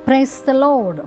ప్రైస్తలోడ్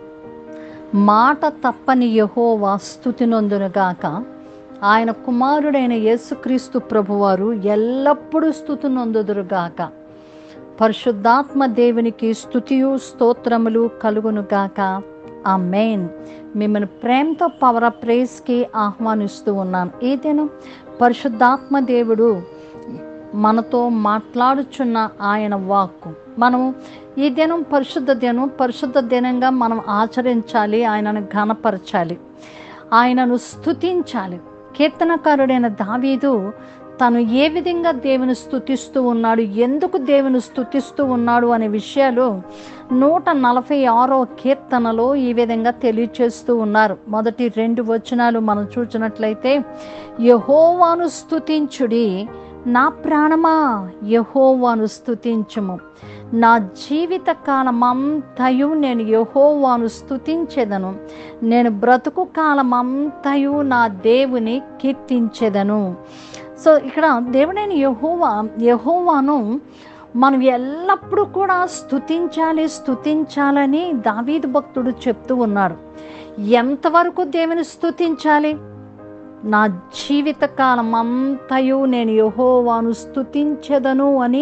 మాట తప్పని యహోవా స్థుతినొందునుగాక ఆయన కుమారుడైన యేసుక్రీస్తు ప్రభువారు ఎల్లప్పుడూ స్థుతినొందుదురుగాక పరిశుద్ధాత్మ దేవునికి స్థుతియు స్తోత్రములు కలుగునుగాక ఆ మెయిన్ మిమ్మల్ని ప్రేమతో పవర్ ఆఫ్ ప్రేస్కి ఆహ్వానిస్తూ ఉన్నాను ఈ దినం పరిశుద్ధాత్మ దేవుడు మనతో మాట్లాడుచున్న ఆయన వాక్కు మనము ఈ దినం పరిశుద్ధ దినం పరిశుద్ధ దినంగా మనం ఆచరించాలి ఆయనను ఘనపరచాలి ఆయనను స్థుతించాలి కీర్తనకారుడైన దావీదు తను ఏ విధంగా దేవుని స్థుతిస్తూ ఉన్నాడు ఎందుకు దేవుని స్థుతిస్తూ ఉన్నాడు అనే విషయాలు నూట నలభై ఆరో కీర్తనలో ఈ విధంగా తెలియచేస్తూ ఉన్నారు మొదటి రెండు వచనాలు మనం చూసినట్లయితే యహోవాను స్థుతించుడి నా ప్రాణమా యహోవాను స్థుతించుము నా జీవిత కాలమంతయు నేను యహోవాను స్థుతించెదను నేను బ్రతుకు కాలమంతయు నా దేవుని కీర్తించెదను సో ఇక్కడ దేవుడైన యహోవా యహోవాను మనం ఎల్లప్పుడూ కూడా స్థుతించాలి స్థుతించాలని దావీదు భక్తుడు చెప్తూ ఉన్నాడు ఎంతవరకు దేవుని స్థుతించాలి నా జీవిత కాలం అంతయు నేను యహోవాను స్థుతించెదను అని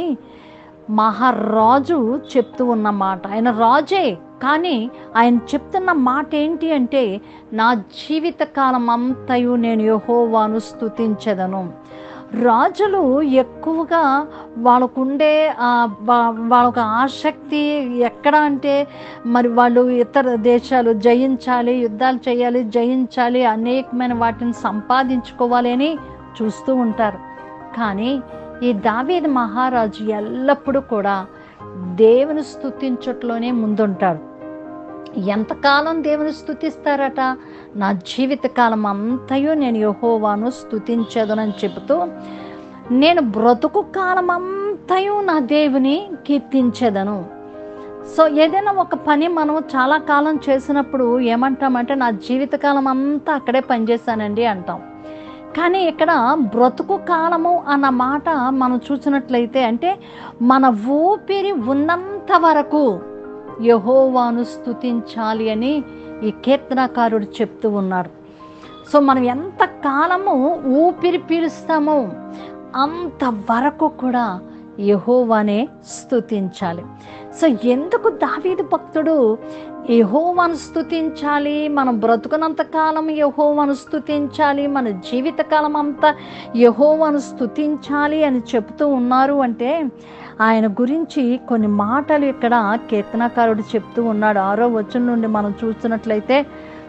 మహారాజు చెప్తూ ఉన్న మాట ఆయన రాజే కానీ ఆయన చెప్తున్న మాట ఏంటి అంటే నా జీవిత కాలం అంతయు నేను యహోవాను స్థుతించెదను రాజులు ఎక్కువగా వాళ్ళకుండే వాళ్ళకు ఆసక్తి ఎక్కడ అంటే మరి వాళ్ళు ఇతర దేశాలు జయించాలి యుద్ధాలు చేయాలి జయించాలి అనేకమైన వాటిని సంపాదించుకోవాలి అని చూస్తూ ఉంటారు కానీ ఈ దావీద్ మహారాజు ఎల్లప్పుడూ కూడా దేవుని స్థుతించట్లోనే ముందుంటాడు ఎంతకాలం దేవుని స్థుతిస్తారట నా జీవితకాలం అంతయు నేను యహోవాను స్థుతించదనని చెబుతూ నేను బ్రతుకు కాలం అంతయు నా దేవుని కీర్తించదను సో ఏదైనా ఒక పని మనం చాలా కాలం చేసినప్పుడు ఏమంటామంటే నా జీవితకాలం అంతా అక్కడే పనిచేశానండి అంటాం కానీ ఇక్కడ బ్రతుకు కాలము అన్న మాట మనం చూసినట్లయితే అంటే మన ఊపిరి ఉన్నంత వరకు యహోవాను స్థుతించాలి అని ఈ కీర్తనకారుడు చెప్తూ ఉన్నాడు సో మనం ఎంత కాలము ఊపిరి పీలుస్తామో అంత వరకు కూడా యహోవానే స్థుతించాలి సో ఎందుకు దావీదు భక్తుడు యహోవాను స్థుతించాలి మనం బ్రతుకునంత కాలం యహోవాను స్థుతించాలి మన జీవితకాలం అంతా యహోవాను స్థుతించాలి అని చెప్తూ ఉన్నారు అంటే ఆయన గురించి కొన్ని మాటలు ఇక్కడ కీర్తనకారుడు చెప్తూ ఉన్నాడు ఆరో వచనం నుండి మనం చూస్తున్నట్లయితే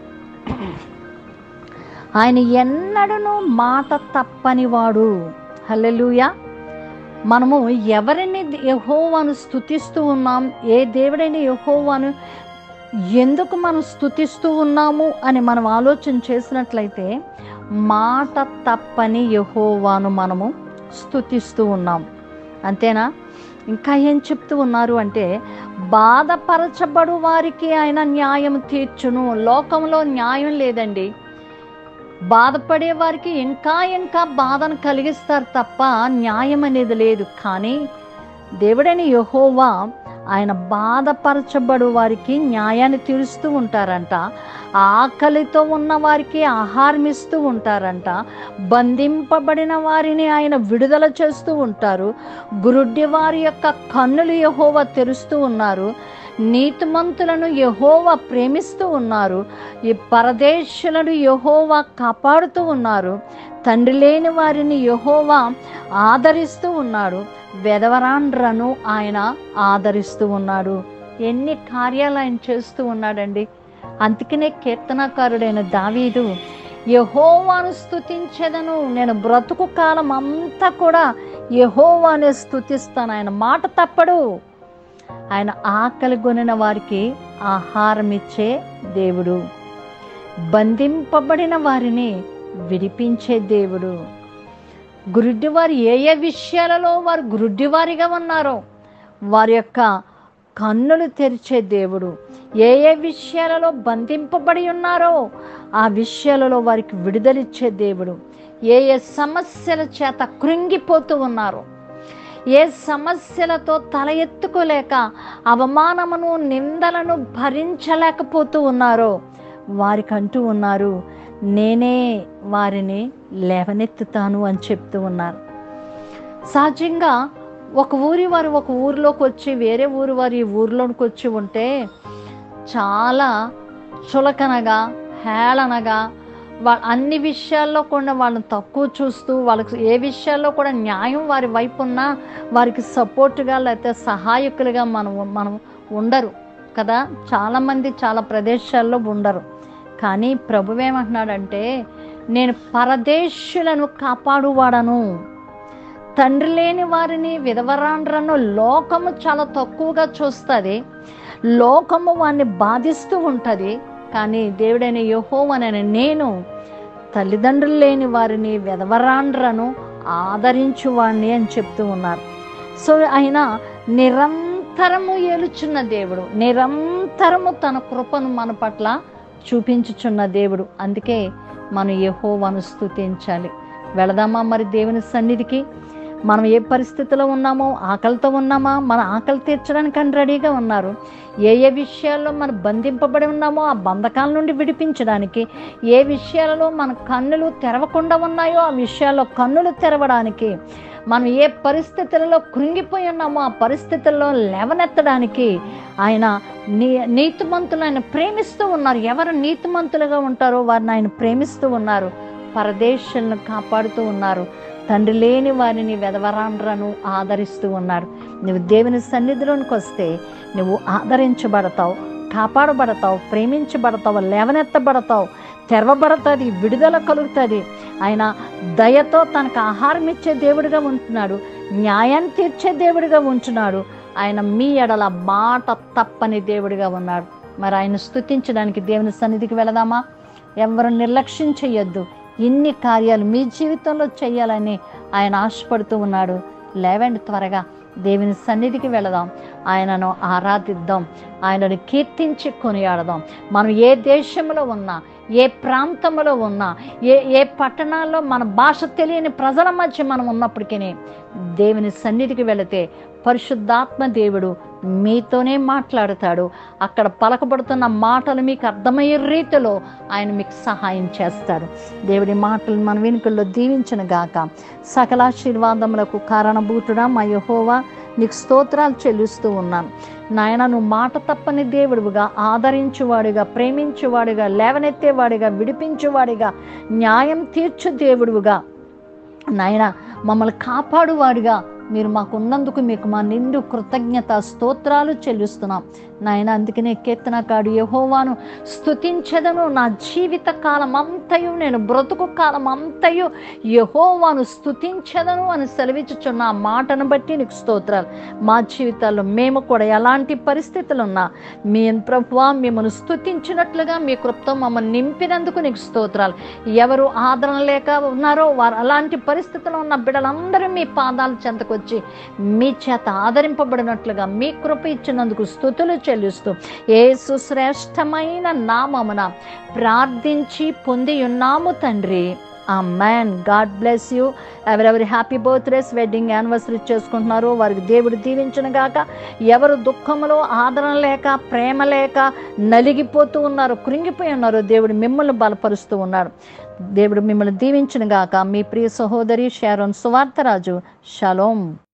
ఆయన ఎన్నడను మాట తప్పనివాడు హల్లెలూయా మనము ఎవరిని యహోవాను స్థుతిస్తూ ఉన్నాం ఏ దేవుడైన యహోవాను ఎందుకు మనం స్థుతిస్తూ ఉన్నాము అని మనం ఆలోచన చేసినట్లయితే మాట తప్పని యహోవాను మనము స్థుతిస్తూ ఉన్నాం అంతేనా ఇంకా ఏం చెప్తూ ఉన్నారు అంటే బాధపరచబడు వారికి ఆయన న్యాయం తీర్చును లోకంలో న్యాయం లేదండి బాధపడే వారికి ఇంకా ఇంకా బాధను కలిగిస్తారు తప్ప న్యాయం అనేది లేదు కానీ దేవుడని యహోవా ఆయన బాధపరచబడు వారికి న్యాయాన్ని తీరుస్తూ ఉంటారంట ఆకలితో ఉన్న వారికి ఆహారం ఇస్తూ ఉంటారంట బంధింపబడిన వారిని ఆయన విడుదల చేస్తూ ఉంటారు గురుడ్డి వారి యొక్క కన్నులు యహోవా తెరుస్తూ ఉన్నారు నీతిమంతులను యహోవా ప్రేమిస్తూ ఉన్నారు ఈ పరదేశులను యహోవా కాపాడుతూ ఉన్నారు తండ్రి లేని వారిని యహోవా ఆదరిస్తూ ఉన్నాడు వెదవరాండ్రను ఆయన ఆదరిస్తూ ఉన్నాడు ఎన్ని కార్యాలు ఆయన చేస్తూ ఉన్నాడండి అందుకనే కీర్తనకారుడైన దావీదు యహోవాను స్థుతించేదను నేను బ్రతుకు కాలం అంతా కూడా యహోవానే స్థుతిస్తాను ఆయన మాట తప్పడు ఆయన ఆకలి కొనిన వారికి ఆహారం ఇచ్చే దేవుడు బంధింపబడిన వారిని విడిపించే దేవుడు గురుడ్డివారు ఏ ఏ విషయాలలో వారు గురుడ్డివారిగా ఉన్నారో వారి యొక్క కన్నులు తెరిచే దేవుడు ఏ ఏ విషయాలలో బంధింపబడి ఉన్నారో ఆ విషయాలలో వారికి విడుదలిచ్చే దేవుడు ఏ ఏ సమస్యల చేత కృంగిపోతూ ఉన్నారో ఏ సమస్యలతో తల ఎత్తుకోలేక అవమానమును నిందలను భరించలేకపోతూ ఉన్నారో వారికంటూ ఉన్నారు నేనే వారిని లేవనెత్తుతాను అని చెప్తూ ఉన్నారు సహజంగా ఒక ఊరి వారు ఒక ఊరిలోకి వచ్చి వేరే ఊరి వారు ఈ ఊరిలోకి వచ్చి ఉంటే చాలా చులకనగా హేళనగా వా- అన్ని విషయాల్లో కూడా వాళ్ళని తక్కువ చూస్తూ వాళ్ళకి ఏ విషయాల్లో కూడా న్యాయం వారి వైపు ఉన్నా వారికి సపోర్ట్గా లేకపోతే సహాయకులుగా మనం మనం ఉండరు కదా చాలామంది చాలా ప్రదేశాల్లో ఉండరు కానీ ప్రభు ఏమంటున్నాడంటే నేను పరదేశులను కాపాడువాడను తండ్రి లేని వారిని విధవరాండ్రను లోకము చాలా తక్కువగా చూస్తుంది లోకము వారిని బాధిస్తూ ఉంటుంది కానీ దేవుడైన యహోవనని నేను తల్లిదండ్రులు లేని వారిని విధవరాండ్రను ఆదరించువాణ్ణి అని చెప్తూ ఉన్నారు సో ఆయన నిరంతరము ఏలుచున్న దేవుడు నిరంతరము తన కృపను మన పట్ల చూపించుచున్న దేవుడు అందుకే మనం యెహోవాను స్తుతించాలి వెళదామా మరి దేవుని సన్నిధికి మనం ఏ పరిస్థితిలో ఉన్నామో ఆకలితో ఉన్నామా మన ఆకలి తీర్చడానికి అని రెడీగా ఉన్నారు ఏ ఏ విషయాల్లో మనం బంధింపబడి ఉన్నామో ఆ బంధకాల నుండి విడిపించడానికి ఏ విషయాలలో మన కన్నులు తెరవకుండా ఉన్నాయో ఆ విషయాల్లో కన్నులు తెరవడానికి మనం ఏ పరిస్థితులలో కృంగిపోయి ఉన్నామో ఆ పరిస్థితుల్లో లేవనెత్తడానికి ఆయన నీ నీతిమంతులు ఆయన ప్రేమిస్తూ ఉన్నారు ఎవరు నీతిమంతులుగా ఉంటారో వారిని ఆయన ప్రేమిస్తూ ఉన్నారు పరదేశాలను కాపాడుతూ ఉన్నారు తండ్రి లేని వారిని వెదవరాండ్రను ఆదరిస్తూ ఉన్నాడు నువ్వు దేవుని సన్నిధిలోనికి వస్తే నువ్వు ఆదరించబడతావు కాపాడబడతావు ప్రేమించబడతావు లేవనెత్తబడతావు తెరవబడుతుంది విడుదల కలుగుతుంది ఆయన దయతో తనకు ఆహారం ఇచ్చే దేవుడిగా ఉంటున్నాడు న్యాయాన్ని తీర్చే దేవుడిగా ఉంటున్నాడు ఆయన మీ ఎడల మాట తప్పని దేవుడిగా ఉన్నాడు మరి ఆయన స్తుతించడానికి దేవుని సన్నిధికి వెళదామా ఎవరు నిర్లక్ష్యం చేయొద్దు ఇన్ని కార్యాలు మీ జీవితంలో చేయాలని ఆయన ఆశపడుతూ ఉన్నాడు లేవండి త్వరగా దేవుని సన్నిధికి వెళదాం ఆయనను ఆరాధిద్దాం ఆయనను కీర్తించి కొనియాడదాం మనం ఏ దేశంలో ఉన్నా ఏ ప్రాంతంలో ఉన్నా ఏ ఏ పట్టణాల్లో మన భాష తెలియని ప్రజల మధ్య మనం ఉన్నప్పటికీ దేవుని సన్నిధికి వెళితే పరిశుద్ధాత్మ దేవుడు మీతోనే మాట్లాడతాడు అక్కడ పలకబడుతున్న మాటలు మీకు అర్థమయ్యే రీతిలో ఆయన మీకు సహాయం చేస్తాడు దేవుడి మాటలు మన వెనుకల్లో దీవించిన గాక సకలాశీర్వాదములకు కారణభూతుడా మా యహోవా నీకు స్తోత్రాలు చెల్లిస్తూ ఉన్నాను నాయన నువ్వు మాట తప్పని దేవుడుగా ఆదరించువాడిగా ప్రేమించువాడిగా లేవనెత్తేవాడిగా విడిపించువాడిగా న్యాయం తీర్చు దేవుడుగా నాయన మమ్మల్ని కాపాడువాడిగా మీరు మాకున్నందుకు మీకు మా నిండు కృతజ్ఞత స్తోత్రాలు చెల్లిస్తున్నాం నాయన అందుకనే కీర్తనకాడు యహోవాను స్తుతించదను నా జీవిత కాలం అంతయు నేను బ్రతుకు కాలం అంతయు యహోవాను స్తుతించదను అని సెలవిచ్చుచున్న ఆ మాటను బట్టి నీకు స్తోత్రాలు మా జీవితాల్లో మేము కూడా ఎలాంటి పరిస్థితులు ఉన్నా మీ ప్రభువా మిమ్మల్ని స్తుతించినట్లుగా మీ కృప్తో మమ్మల్ని నింపినందుకు నీకు స్తోత్రాలు ఎవరు ఆదరణ లేక ఉన్నారో వారు అలాంటి పరిస్థితుల్లో ఉన్న బిడ్డలందరూ మీ పాదాల చెంతకొచ్చి మీ చేత ఆదరింపబడినట్లుగా మీ కృప ఇచ్చినందుకు స్థుతులు చెల్లిస్తూ ఏసు శ్రేష్టమైన నామమున ప్రార్థించి పొంది ఉన్నాము తండ్రి amen God bless you ఎవరెవరి హ్యాపీ బర్త్డేస్ వెడ్డింగ్ యానివర్సరీ చేసుకుంటున్నారో వారికి దేవుడు దీవించిన గాక ఎవరు దుఃఖంలో ఆదరణ లేక ప్రేమ లేక నలిగిపోతూ ఉన్నారు కృంగిపోయి ఉన్నారు దేవుడు మిమ్మల్ని బలపరుస్తూ ఉన్నాడు దేవుడు మిమ్మల్ని దీవించిన గాక మీ ప్రియ సహోదరి షారోన్ సువార్తరాజు షలోం